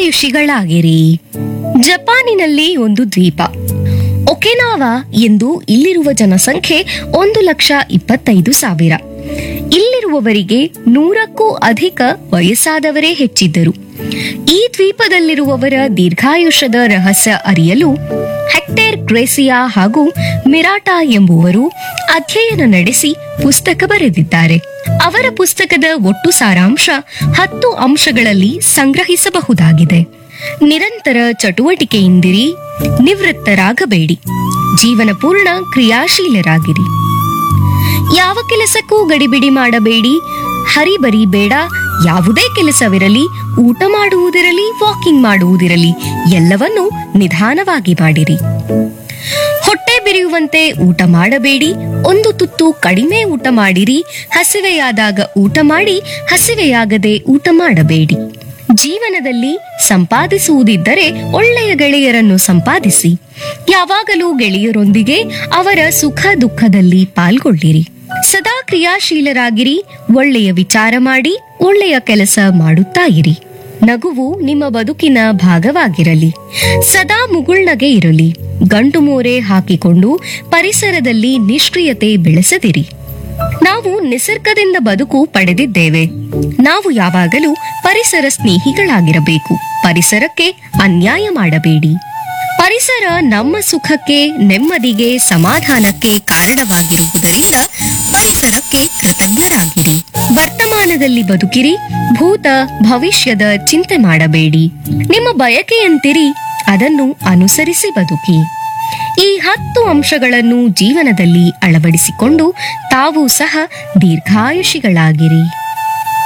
ದೀರ್ಘಾಯುಷಿಗಳಾಗಿರಿ ಜಪಾನಿನಲ್ಲಿ ಒಂದು ದ್ವೀಪ ಒಕೆನಾವಾ ಎಂದು ಇಲ್ಲಿರುವ ಜನಸಂಖ್ಯೆ ಒಂದು ಲಕ್ಷ ಇಪ್ಪತ್ತೈದು ಸಾವಿರ ಇಲ್ಲಿರುವವರಿಗೆ ನೂರಕ್ಕೂ ಅಧಿಕ ವಯಸ್ಸಾದವರೇ ಹೆಚ್ಚಿದ್ದರು ಈ ದ್ವೀಪದಲ್ಲಿರುವವರ ದೀರ್ಘಾಯುಷ್ಯದ ರಹಸ್ಯ ಅರಿಯಲು ಹೆಕ್ಟೇರ್ ಗ್ರೇಸಿಯಾ ಹಾಗೂ ಮಿರಾಟಾ ಎಂಬುವರು ಅಧ್ಯಯನ ನಡೆಸಿ ಪುಸ್ತಕ ಬರೆದಿದ್ದಾರೆ ಅವರ ಪುಸ್ತಕದ ಒಟ್ಟು ಸಾರಾಂಶ ಹತ್ತು ಅಂಶಗಳಲ್ಲಿ ಸಂಗ್ರಹಿಸಬಹುದಾಗಿದೆ ನಿರಂತರ ಚಟುವಟಿಕೆಯಿಂದಿರಿ ನಿವೃತ್ತರಾಗಬೇಡಿ ಜೀವನ ಪೂರ್ಣ ಕ್ರಿಯಾಶೀಲರಾಗಿರಿ ಯಾವ ಕೆಲಸಕ್ಕೂ ಗಡಿಬಿಡಿ ಮಾಡಬೇಡಿ ಹರಿಬರಿ ಬೇಡ ಯಾವುದೇ ಕೆಲಸವಿರಲಿ ಊಟ ಮಾಡುವುದಿರಲಿ ವಾಕಿಂಗ್ ಮಾಡುವುದಿರಲಿ ಎಲ್ಲವನ್ನೂ ನಿಧಾನವಾಗಿ ಮಾಡಿರಿ ಹೊಟ್ಟೆ ಬಿರಿಯುವಂತೆ ಊಟ ಮಾಡಬೇಡಿ ಒಂದು ತುತ್ತು ಕಡಿಮೆ ಊಟ ಮಾಡಿರಿ ಹಸಿವೆಯಾದಾಗ ಊಟ ಮಾಡಿ ಹಸಿವೆಯಾಗದೆ ಊಟ ಮಾಡಬೇಡಿ ಜೀವನದಲ್ಲಿ ಸಂಪಾದಿಸುವುದಿದ್ದರೆ ಒಳ್ಳೆಯ ಗೆಳೆಯರನ್ನು ಸಂಪಾದಿಸಿ ಯಾವಾಗಲೂ ಗೆಳೆಯರೊಂದಿಗೆ ಅವರ ಸುಖ ದುಃಖದಲ್ಲಿ ಪಾಲ್ಗೊಳ್ಳಿರಿ ಸದಾ ಕ್ರಿಯಾಶೀಲರಾಗಿರಿ ಒಳ್ಳೆಯ ವಿಚಾರ ಮಾಡಿ ಒಳ್ಳೆಯ ಕೆಲಸ ಮಾಡುತ್ತಾ ಇರಿ ನಗುವು ನಿಮ್ಮ ಬದುಕಿನ ಭಾಗವಾಗಿರಲಿ ಸದಾ ಮುಗುಳ್ನಗೆ ಇರಲಿ ಗಂಟು ಮೋರೆ ಹಾಕಿಕೊಂಡು ಪರಿಸರದಲ್ಲಿ ನಿಷ್ಕ್ರಿಯತೆ ಬೆಳೆಸದಿರಿ ನಾವು ನಿಸರ್ಗದಿಂದ ಬದುಕು ಪಡೆದಿದ್ದೇವೆ ನಾವು ಯಾವಾಗಲೂ ಪರಿಸರ ಸ್ನೇಹಿಗಳಾಗಿರಬೇಕು ಪರಿಸರಕ್ಕೆ ಅನ್ಯಾಯ ಮಾಡಬೇಡಿ ಪರಿಸರ ನಮ್ಮ ಸುಖಕ್ಕೆ ನೆಮ್ಮದಿಗೆ ಸಮಾಧಾನಕ್ಕೆ ಕಾರಣವಾಗಿರುವುದರಿಂದ ಪರಿಸರಕ್ಕೆ ಕೃತಜ್ಞರಾಗಿರಿ ವರ್ತಮಾನದಲ್ಲಿ ಬದುಕಿರಿ ಭೂತ ಭವಿಷ್ಯದ ಚಿಂತೆ ಮಾಡಬೇಡಿ ನಿಮ್ಮ ಬಯಕೆಯಂತಿರಿ ಅದನ್ನು ಅನುಸರಿಸಿ ಬದುಕಿ ಈ ಹತ್ತು ಅಂಶಗಳನ್ನು ಜೀವನದಲ್ಲಿ ಅಳವಡಿಸಿಕೊಂಡು ತಾವು ಸಹ ದೀರ್ಘಾಯುಷಿಗಳಾಗಿರಿ